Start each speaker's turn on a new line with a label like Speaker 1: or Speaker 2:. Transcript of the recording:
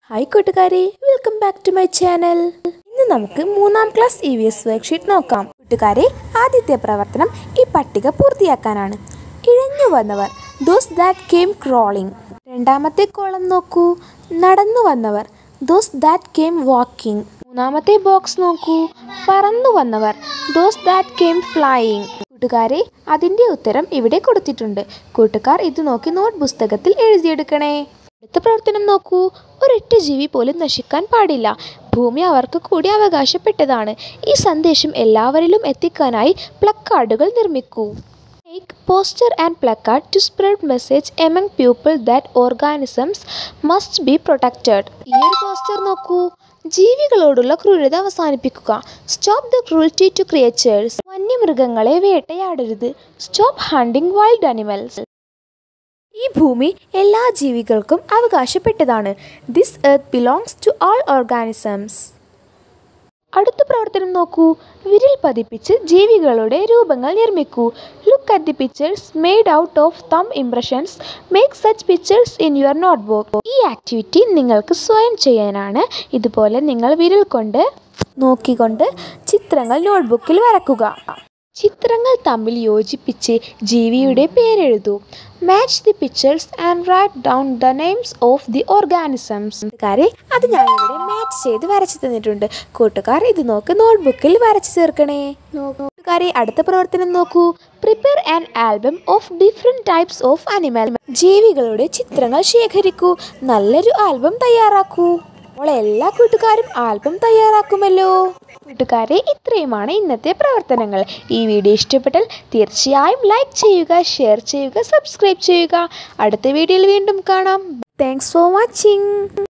Speaker 1: hi കൂട്ടുകാരെ welcome back to my channel ഇന്ന് നമുക്ക് മൂന്നാം class E V S worksheet നോക്കാം കൂട്ടുകാരെ ആദ്യത്തെ പ്രവർത്തനം ഈ പട്ടിക പൂർത്തിയാക്കാനാണ് ഇഴഞ്ഞു വന്നവർ ദോസ് ദാറ്റ് കെയിം ക്രോളിംഗ് രണ്ടാമത്തെ കോളം നോക്കൂ നടന്നു വന്നവർ ദോസ് ദാറ്റ് കെയിം വാക്കിംഗ് മൂന്നാമത്തെ ബോക്സ് നോക്കൂ പറന്നു വന്നവർ ദോസ് ദാറ്റ് കെയിം ഫ്ലൈയിങ് കൂട്ടുകാരെ അതിൻ്റെ ഉത്തരം ഇവിടെ കൊടുത്തിട്ടുണ്ട് കൂട്ടുകാർ ഇത് നോക്കി നോട്ട് പുസ്തകത്തിൽ എഴുതിയെടുക്കണേ അടുത്ത പ്രവർത്തനം നോക്കൂ ഒരൊറ്റ ജീവി പോലും നശിക്കാൻ പാടില്ല ഭൂമി അവർക്ക് കൂടി അവകാശപ്പെട്ടതാണ് ഈ സന്ദേശം എല്ലാവരിലും എത്തിക്കാനായി പ്ലക്കാർഡുകൾ നിർമ്മിക്കൂ make poster and placard to spread message among people that organisms must be protected ഈ ഒരു പോസ്റ്റർ നോക്കൂ ജീവികളോടുള്ള ക്രൂരത അവസാനിപ്പിക്കുക stop the cruelty to creatures വന്യമൃഗങ്ങളെ വേട്ടയാടരുത് സ്റ്റോപ്പ് ഹണ്ടിങ് വൈൽഡ് അനിമൽസ് ഈ ഭൂമി എല്ലാ ജീവികൾക്കും അവകാശപ്പെട്ടതാണ് this earth belongs to all organisms അടുത്ത പ്രവർത്തനം നോക്കൂ വിരൽ പതിപ്പിച്ച് ജീവികളുടെ രൂപങ്ങൾ നിർമ്മിക്കൂ look at the pictures made out of thumb impressions make such pictures in your notebook ഈ ആക്ടിവിറ്റി നിങ്ങൾക്ക് സ്വയം ചെയ്യാനാണ് ഇതുപോലെ നിങ്ങൾ വിരൽ കൊണ്ട് നോക്കിക്കൊണ്ട് ചിത്രങ്ങൾ നോട്ട്ബുക്കിൽ വരക്കുക ചിത്രങ്ങൾ തമ്മിൽ യോജിപ്പിച്ച് ജീവിയുടെ പേരെഴുതൂ match the pictures and write down the names of the organisms കൂട്ടുകാരെ അത് ഞാൻ ഇവിടെ മാച്ച് ചെയ്ത് വരച്ചു തന്നിട്ടുണ്ട് കൂട്ടുകാർ ഇത് നോക്ക് നോട്ട്ബുക്കിൽ വരച്ചു ചേർക്കണേ കൂട്ടുകാരെ അടുത്ത പ്രവർത്തനം നോക്കൂ prepare an album of different types of animal ജീവികളുടെ ചിത്രങ്ങൾ ശേഖരിക്കൂ നല്ലൊരു ആൽബം തയ്യാറാക്കൂ അപ്പോൾ എല്ലാ കൂട്ടുകാരും ആൽബം തയ്യാറാക്കുമല്ലോ കൂട്ടുകാരെ ഇത്രയുമാണ് ഇന്നത്തെ പ്രവർത്തനങ്ങൾ ഈ വീഡിയോ ഇഷ്ടപ്പെട്ടാൽ തീർച്ചയായും ലൈക്ക് ചെയ്യുക ഷെയർ ചെയ്യുക സബ്സ്ക്രൈബ് ചെയ്യുക അടുത്ത വീഡിയോയിൽ വീണ്ടും കാണാം താങ്ക്സ് ഫോർ വാച്ചിങ്